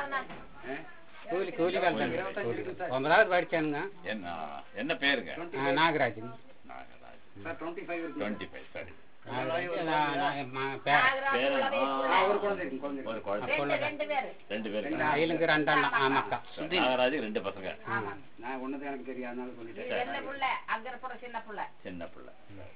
கூலி கூலி வேலை தாங்க கூலி ஒன்பதாவது படிச்சானுங்க என்ன என்ன பேருங்க ஆ, நாகராஜன் நாகராஜ் டுவெண்ட்டி ஃபைவ் சரி நாகராஜன், நான் நான் ம- பேரன். பேரன் ஆ, ஒரு குழந்தை இருக்கு, குழந்தை ஒரு இருக்கு. குழந்தை அப்போ ரெண்டு பேரு ரெண்டு பேருக்கு இவனுக்கு ரெண்டு அண்ணா ஆமாக்கா நாகராஜுக்கு ரெண்டு பசங்க நான் ஒண்ணுதான் எனக்கு தெரியும் அதனால இது சொல்லிட்டேன் என்ன புள்ள அங்க போற சின்ன புள்ள சின்ன பிள்ளை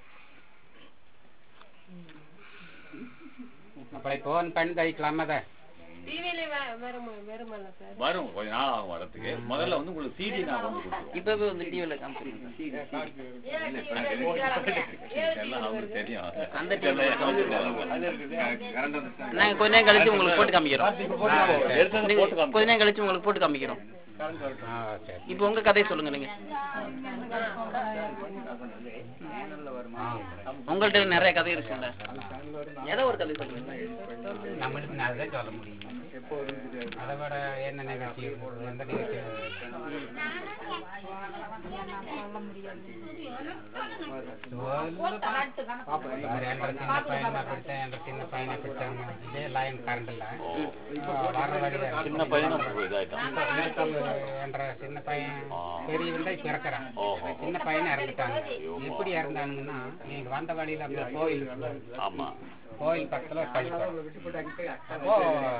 அப்படி போன் பண்ணி தைக்கலாமா அதை டிவில வரும் வருமல்ல சார் வரும் கொஞ்ச நாள் ஆகும் வரதுக்கு முதல்ல வந்து உங்களுக்கு சிடி நான் வந்து கொடுத்துருவோம் இப்பவே வந்து டிவில காமிச்சிருங்க எல்லாம் அவங்களுக்கு தெரியும் அந்த இதெல்லாம் எனக்கு கரண்ட் வந்துச்சு நாங்க கொஞ்ச நேரம் கழிச்சு உங்களுக்கு போட்டு காமிக்கிறோம் எடுத்து வந்து போட்டு காமிக்கிறோம். கொஞ்ச நேரம் கழிச்சு உங்களுக்கு போட்டு காமிக்கிறோம் ஆ சரி இப்போ உங்க கதையை சொல்லுங்க நீங்க உங்கள்ட்ட நிறைய கதை இருக்குல்ல ஏதோ ஒரு கதை சொல்லுங்க நம்மளுக்கு நான் அதை சொல்ல முடியும் அதை விட என்ன நிகழ்ச்சி இருக்குது, எந்த நிகழ்ச்சி வேற என்ற சின்ன பையனை பிடிச்சேன் என்ற சின்ன பையனை பிடிச்சாங்க இதே லைன் கரண்ட் இல்ல வர வழியில சின்ன பையனும் இதாயிட்டான் மேற்கொள் என்ற சின்ன பையன் பெரியவன் தான் இப்ப இறக்குறான் ஓஹோ. சின்ன பையன் இறந்துட்டாங்க எப்படி இறந்தானுங்கன்னா நீங்க வந்த வழியில அப்படியே கோயில் ஆமா கோயில் பக்கத்துல ஒரு பள்ளிக்கூடம் அப்போ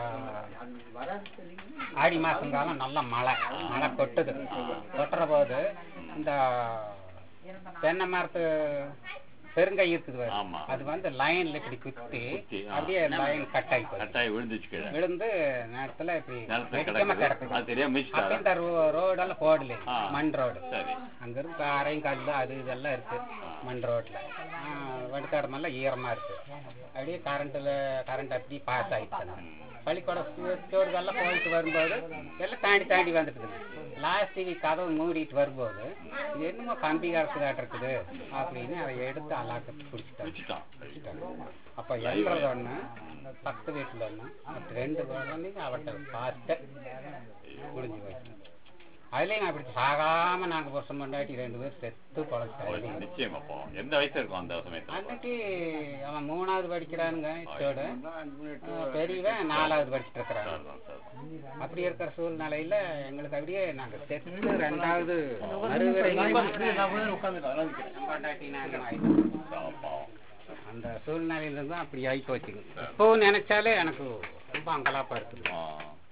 ஆடி மாசம் காலம் நல்ல மழை மழை கொட்டுது கொட்டுற போது இந்த தென்னை மரத்து பெருங்கை இருக்குது பாரு. ஆமா. அது வந்து லைன்ல இப்படி குத்தி குத்தி, ஆ. அப்படியே லைன் கட் ஆகி போகுது கட்டாயி விழுந்துச்சு கீழே விழுந்து நேரத்துல இப்படி நிலத்துல வெடிக்காம கிடக்குது கிடக்குது அது தெரியாம அப்ப மிச்சிட்டாரா இந்த ரோ- ரோடெல்லாம் போடல ஆ. மண் ரோடு சரி அங்க இருக்கு அரையும் கல் அது இதெல்லாம் இருக்கு மண் ரோட்ல வடுக்காடமெல்லாம் ஈரமா இருக்கு அப்படியே கரண்ட்ல கரண்ட் அப்படி பாஸ் ஆயிடுச்சு பள்ளிக்கூடம் ஸ்டோர்கள்லாம் போயிட்டு வரும்போது எல்லாம் தாண்டி தாண்டி வந்துட்டு லாஸ்ட் கதவு மூடிட்டு வரும்போது இது என்னமோ கம்பி கரசு காட்டிருக்குது அப்படின்னு அதை எடுத்து அலாக்கத்து குடிச்சிட்டாங்க மிச்சிட்டான் வச்சுட்டாங்க. அப்ப எழுறது ஒண்ணு பக்கத்து வீட்டுல ஒண்ணு மற்ற ரெண்டு குழந்தைங்க அவட்ட பார்த்து முடிஞ்சு போயிடுச்சு அதுலயும் அப்படி சாகாம நாங்க வருஷம் கொண்டாட்டி ரெண்டு பேரும் செத்து பொழைச்சிட்டாங்க நிச்சயமா அப்போ எந்த வயசு இருக்கும் அந்த சமயத்துல அன்னைக்கு அவன் மூணாவது படிக்கிறானுங்க இத்தோட பெரியவன் நாலாவது படிச்சுட்டு இருக்கிறான் சரிதான், சரிதான். அப்படி இருக்கிற சூழ்நிலையில எங்களுக்கு அப்படியே நாங்க செத்து ரெண்டாவது மறுவரையும் பொண்டாட்டி நாங்க ஆயிட்டோம். பாவம், பாவம். அந்த சூழ்நிலையில இருந்து அப்படி ஆகி போச்சுங்க இப்போ நினைச்சாலே எனக்கு ரொம்ப அங்கலாப்பா இருக்குது ஆ.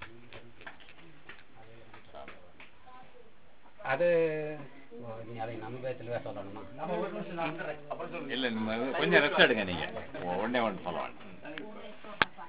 அது ஓ, நீ அதை நம்ம பேத்துல சொல்லணுமா இல்ல நம்ம கொஞ்சம் ரெஸ்ட் எடுங்க நீங்க உடனே ஒன்று சொல்லுவாங்க